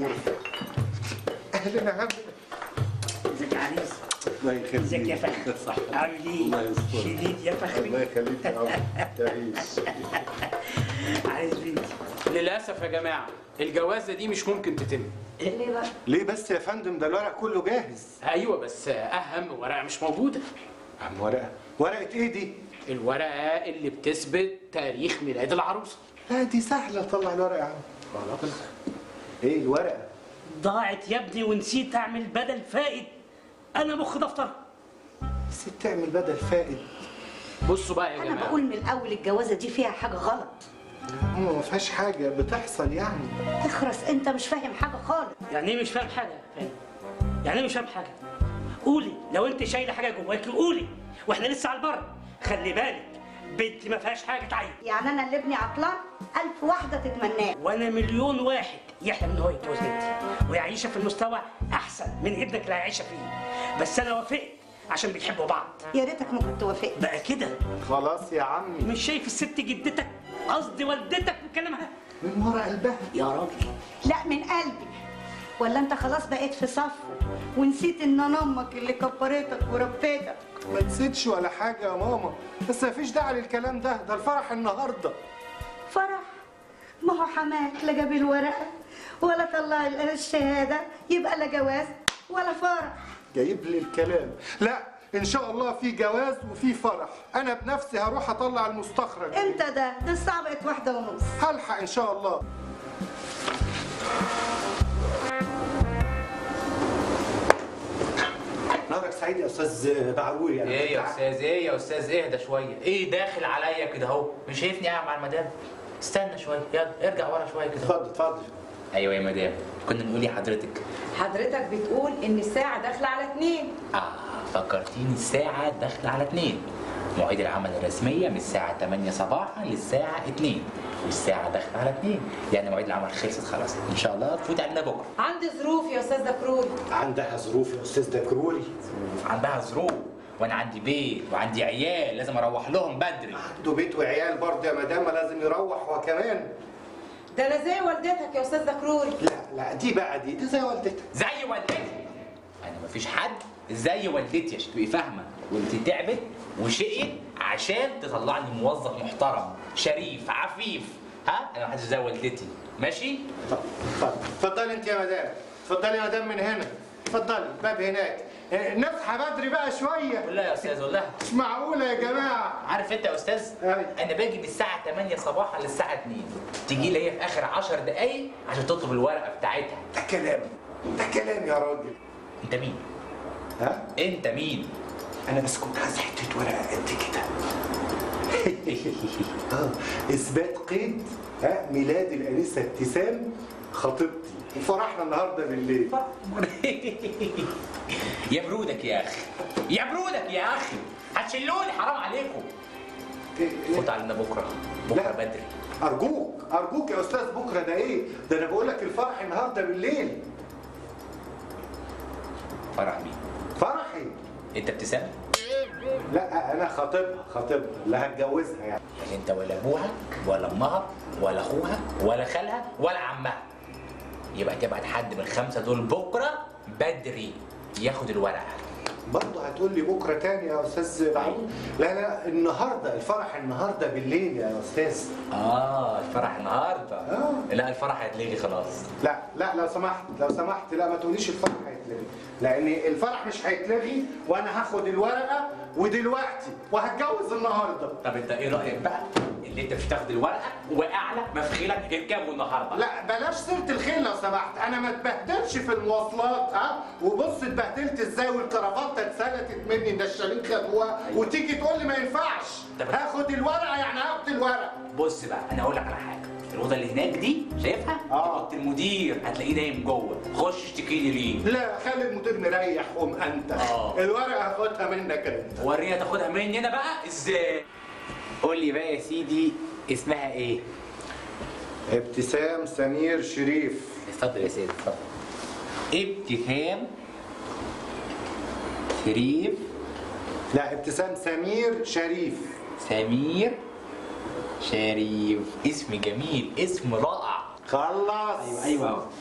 امور اهلا يا عم ازيك يا عريس الله يخليك ازيك يا فخر صح عامل ايه الله يستر. شديد يا الله فخري يخليك يا عم تعيش عايز بنتي للاسف يا جماعه الجوازه دي مش ممكن تتم ليه بقى ليه بس يا فندم ده الورق كله جاهز ايوه بس اهم ورقه مش موجوده عم ورقه ورقه ايه دي الورقه اللي بتثبت تاريخ ميلاد العروسه لا دي سهله طلع الورقه يا عم ايه الورقه ضاعت يا ابني ونسيت اعمل بدل فائد انا مخ دفتر بس تعمل بدل فائد بصوا بقى يا انا جماعه بقول من الاول الجوازه دي فيها حاجه غلط ماما ما فيهاش حاجه بتحصل يعني اخرس انت مش فاهم حاجه خالص يعني ايه مش فاهم حاجه فاهم يعني ايه مش فاهم حاجه قولي لو انت شايله حاجه جواكي قولي واحنا لسه على البر خلي بالك بنتي ما فيهاش حاجه تعيب يعني انا اللي ابني عطلان الف واحده تتمناه وانا مليون واحد يحلم ان هو يتجوز بنتي ويعيشها في المستوى احسن من ابنك اللي هيعيشها فيه بس انا وافقت عشان بيحبوا بعض يا ريتك ما كنت وافقت بقى كده خلاص يا عمي مش شايف الست جدتك قصدي والدتك وكلامها من ورا قلبها يا راجل لا من قلبي ولا انت خلاص بقيت في صفه ونسيت ان انا امك اللي كبرتك وربيتك ما نسيتش ولا حاجه يا ماما بس ما فيش داعي للكلام ده ده الفرح النهارده فرح ما هو حماك لا جاب الورقه ولا طلع الشهاده يبقى لا جواز ولا فرح جايب لي الكلام لا ان شاء الله في جواز وفي فرح انا بنفسي هروح اطلع المستخرج امتى ده ده الساعه بقت واحده ونص هلحق ان شاء الله نهارك سعيد يا استاذ بعروري انا ايه يا كنت استاذ ايه يا استاذ اهدى شويه ايه داخل عليا كده اهو مش شايفني قاعد مع المدام استنى شويه يلا ارجع ورا شويه كده اتفضل اتفضل ايوه يا مدام كنا بنقول ايه حضرتك حضرتك بتقول ان الساعة داخلة على اتنين اه فكرتيني الساعه داخله على 2 مواعيد العمل الرسميه من الساعه 8 صباحا للساعه 2 والساعه داخله على 2 يعني مواعيد العمل خلصت خلاص ان شاء الله تفوت علينا بكره عندي ظروف يا استاذ دكروري عندها ظروف يا استاذ دكروري عندها ظروف وانا عندي بيت وعندي عيال لازم اروح لهم بدري عنده بيت وعيال برضه يا مدام لازم يروح هو كمان ده انا زي والدتك يا استاذ دكروري لا لا دي بقى دي دي زي والدتك زي والدتي انا مفيش حد زي والدتي عشان تبقي فاهمه والدتي تعبت وشقيت عشان تطلعني موظف محترم شريف عفيف ها انا محدش زي والدتي ماشي اتفضل اتفضلي انت يا مدام اتفضلي يا مدام من هنا اتفضلي باب هناك اه، نصحى بدري بقى شويه قول لها يا استاذ قول لها مش معقوله يا جماعه عارف انت يا استاذ أيوة. انا باجي من الساعه 8 صباحا للساعه 2 تيجي لي هي في اخر 10 دقايق عشان تطلب الورقه بتاعتها ده كلام ده كلام يا راجل انت مين ها انت مين انا بس كنت عايز حته ورقه قد كده اه اثبات قيد ها ميلاد الانسه ابتسام خطيبتي وفرحنا النهارده بالليل يا برودك يا اخي يا برودك يا اخي هتشلوني حرام عليكم فوت علينا بكره بكره لا. بدري ارجوك ارجوك يا استاذ بكره ده ايه ده انا بقول لك الفرح النهارده بالليل فرح مين فرحي انت ابتسام لا انا خاطبها خاطبها اللي هتجوزها يعني يعني انت ولا ابوها ولا امها ولا اخوها ولا خالها ولا عمها يبقى تبعت حد من الخمسه دول بكره بدري ياخد الورقه برضه هتقول لي بكره تاني يا استاذ بعيد لا لا النهارده الفرح النهارده بالليل يا استاذ اه الفرح النهارده آه. لا الفرح هيتلغي خلاص لا لا لو سمحت لو سمحت لا ما تقوليش الفرح هيتلغي لان الفرح مش هيتلغي وانا هاخد الورقه ودلوقتي وهتجوز النهارده طب انت ايه رايك بقى اللي انت مش تاخد الورقه واعلى مفخلك اركبه النهارده لا بلاش سيره الخيل لو سمحت انا ما اتبهدلش في المواصلات ها وبص اتبهدلت ازاي والكرافته اتسلتت مني ده الشالين خدوها وتيجي تقول لي ما ينفعش طب- هاخد الورقه يعني هاخد الورقه بص بقى انا هقول لك على حاجه الاوضه اللي هناك دي شايفها آه. اوضه المدير هتلاقيه نايم جوه خش اشتكي لي ليه لا خلي المدير مريح قوم انت آه. الورقه هاخدها منك انت وريها تاخدها مني انا بقى ازاي قول لي بقى يا سيدي اسمها ايه ابتسام سمير شريف اتفضل يا سيدي اتفضل ابتسام شريف لا ابتسام سمير شريف سمير شريف اسم جميل اسم رائع خلص ايوه